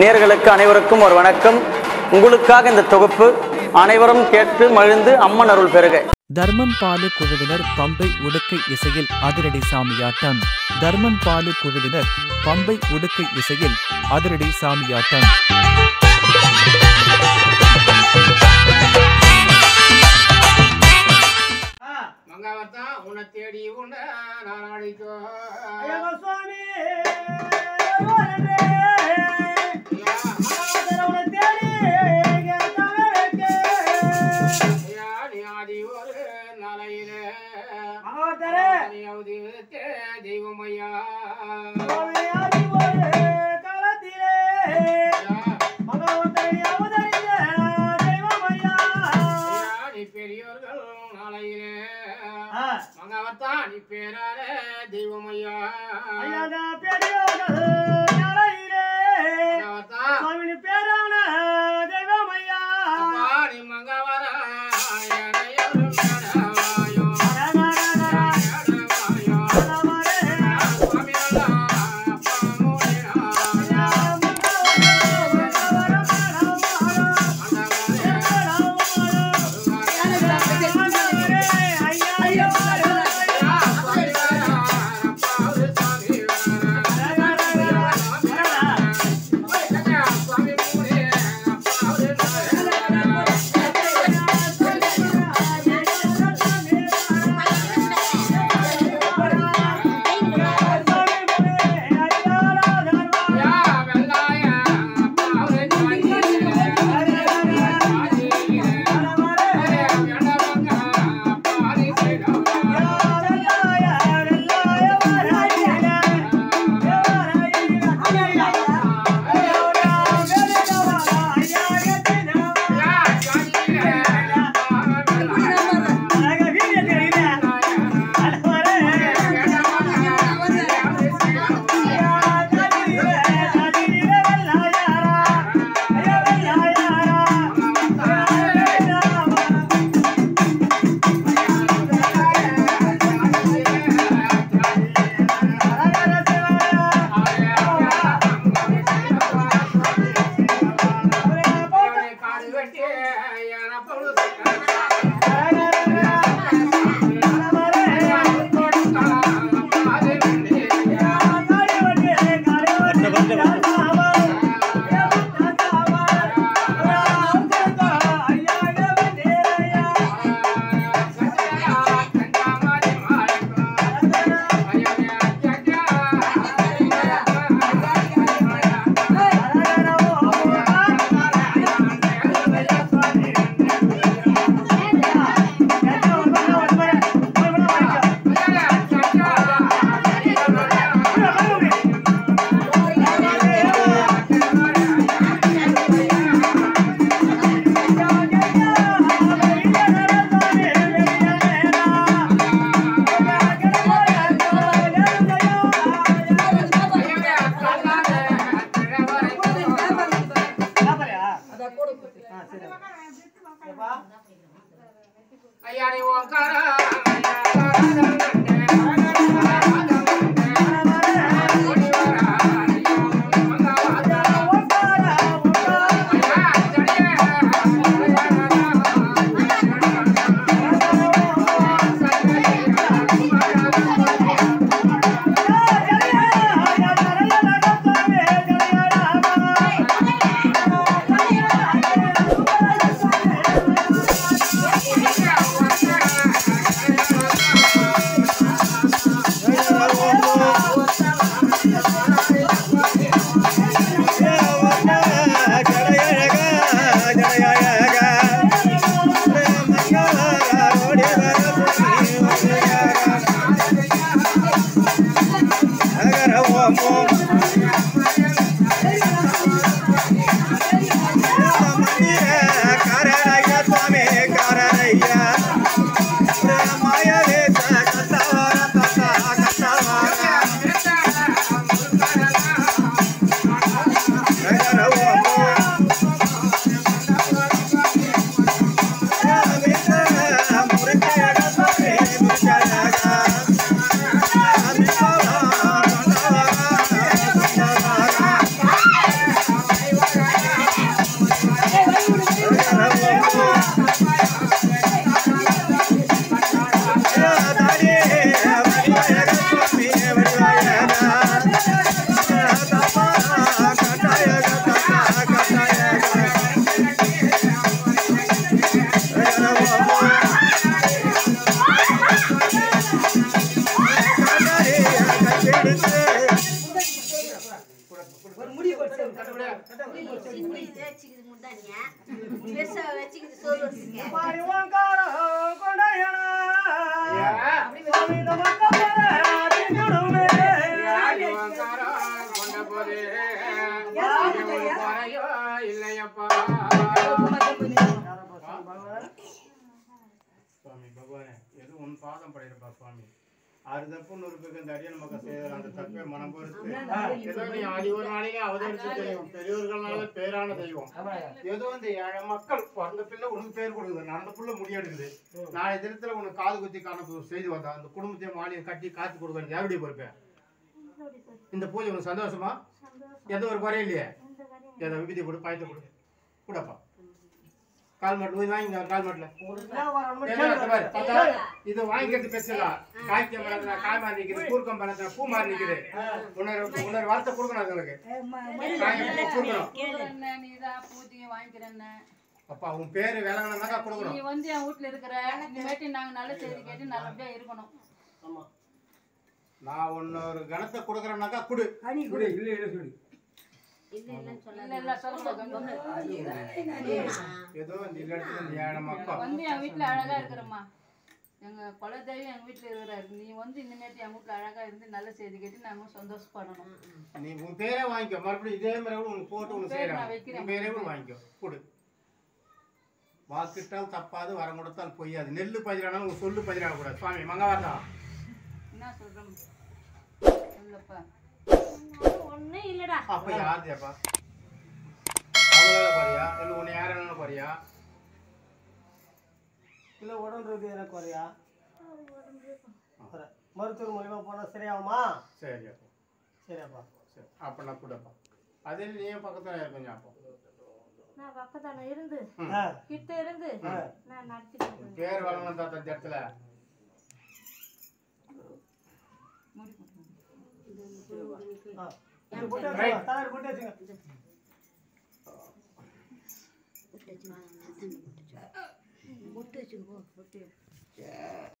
நேர்களுக்கு அனைவருக்கும் ஒரு வணக்கம் உங்களுக்காக இந்த தொகுப்பு அனைவரும் கேட்டு மகிழ்ந்து அம்மன் அருள் பெறுக தர்மம் பாலு குழுவினர் பம்பை உடுக்கை இசையில் அதிரடி சாமியாட்டம் தர்மம் பாலு குழுவினர் பம்பை உடுக்கை இசையில் அதிரடி சாமியாட்டம் மங்காவத்தான் உன்னை தேடி உண்ட நான் அழைக்கோ ஐயா நீ ஆதி ஒரு நாளையிலே நீ அவதி விதத்தே தெய்வம் ஐயா ஐயா நீ பெரியோர்கள் நாளையிலே மங்காவத்தான் நீ பேராலே தெய்வம் ஐயா மங்காவத்தான் அப்பா நீ மங்காவரா எனையொரு மேடவாயோ மேடவாயோ சுவாமிகளா அப்பா மூடினா காடு வெட்டி ஐயா நீ ஓங்கார Yeah. ஒரு முடி போட்டு கட்டுப்படியா? சின்னி வச்சுக்குது முந்தானியா பெருசா வச்சுக்குது சோறு வச்சுக்க பாரி ஓங்கார கொண்டையனா ஏன்? சுவாமி இந்த மக்கள் மேல திங்கணுமே. யாரி வந்தாரோ கொண்ட போது அது ஒரு குறையோ இல்லையப்பா சுவாமி பகவானே எது உன் பாதம் படையிருப்பா சுவாமி ஆறு தப்பு நூறுக்கு இந்த அடியன் மக்கள் செய்தார் அந்த தப்பை மனம் பொறுத்து ஏதோ நீ ஆடி ஒரு நாளைக்கு அவதரிச்சு தெய்வம் பெரியவர்களால பேரான தெய்வம் ஏதோ இந்த ஏழை மக்கள் பிறந்த பிள்ளை உனக்கு பேர் கொடுக்குது நடந்த புள்ள முடியெடுக்குது நாளை தினத்துல உனக்கு காது குத்தி காண செய்தி வந்தா அந்த குடும்பத்தையும் மாலையை கட்டி காத்து கொடுக்க எப்படி பொறுப்பேன் இந்த பூஜை உனக்கு சந்தோஷமா எந்த ஒரு குறையும் இல்லையே ஏதோ விபதி கொடு பாயத்தை கொடு கூடப்பா கால் மாட்டு போய் வாங்கிங்க கால் மாட்டுல உங்களுக்கு என்ன வரணுமோ ஏன்னா, கேளுங்க. இது பாரு, பார்த்தா, இது வாங்கிக்கிறது பெருசுல காய்க்க மரத்துல காய் மாதிரி நிக்குது கூர்க்கம் மரத்துல பூ மாதிரி நிக்குது உன்னொரு உன்னொரு வார்த்தை கொடுக்கணும் அதுங்களுக்கு காய் பூ கொடுக்கணும் கொடுக்குறேன்னு, நீதான் பூஜையை வாங்கிக்கிறேன்னு. அப்பா உன் பேரு வேளாங்கண்ணா நீ கொடுக்கணும் வந்து என் வீட்டுல இருக்கிற இனிமேட்டு நாங்க நல்ல செய்தி கேட்டு நல்லபடியா இருக்கணும் ஆமா. நான் உன்னொரு கணத்தை கொடுக்குறேன்னாக்கா குடு இல்ல இல்லன்னு சொல்லாத. இல்ல இல்ல சொல்லுங்க கம்முனு. ஏதோ இந்த இடத்துல இந்த ஏழை மக்கள் வந்து என் வீட்டுல அழகா இருக்கிறம்மா எங்க குலதெய்வம் எங்க வீட்டுல இருக்கிறாரு நீ வந்து இனிமேட்டு என் வீட்டுல அழகா இருந்து நல்ல செய்தி கேட்டு நாங்க சந்தோஷப்படணும் நீ உன் பேரே வாங்கிக்கோ மறுபடியும் இதே மாதிரி கூட உனக்கு போட்டு உனக்கு பேர் நான் செய்யறாங்க வைக்கிறேன். உன் பேரே கூட வாங்கிக்கோ கொடு வாக்கிட்டால் தப்பாது வரம் கொடுத்தால் பொய்யாது நெல்லு பதிரானாலும் உன் சொல்லு பதிராக கூடாது சுவாமி மங்கவார்த்தா என்ன சொல்றோம் சொல்லப்பா ஒண்ணும் இல்லடா அப்ப யார் தேப்பா அவங்களால போறியா இல்ல உன்னை யாரால போறியா இல்ல உடம்பு ரீதியா எனக்கு குறையா குறை. மருத்துவர் மூலியமா போனா சரியாகுமா சரி அப்போ சரியாப்பா சரி அப்ப நான் கூடப்பா அதில் நீ பக்கத்துல இரு கொஞ்சம் அப்போ நான் பக்கத்தான இருந்து ஆ, கிட்ட இருந்து ஆ. நான் நடத்திட்டு பேர் வளர்ந்து தாத்தா இந்த இடத்துல மூடி போட்டுருங்க. ஆ. இது போட்டு வச்சுங்க. தலையில போட்டு வச்சுங்க முட்டு வச்சுக்கோ முட்டு வச்சுக்கோ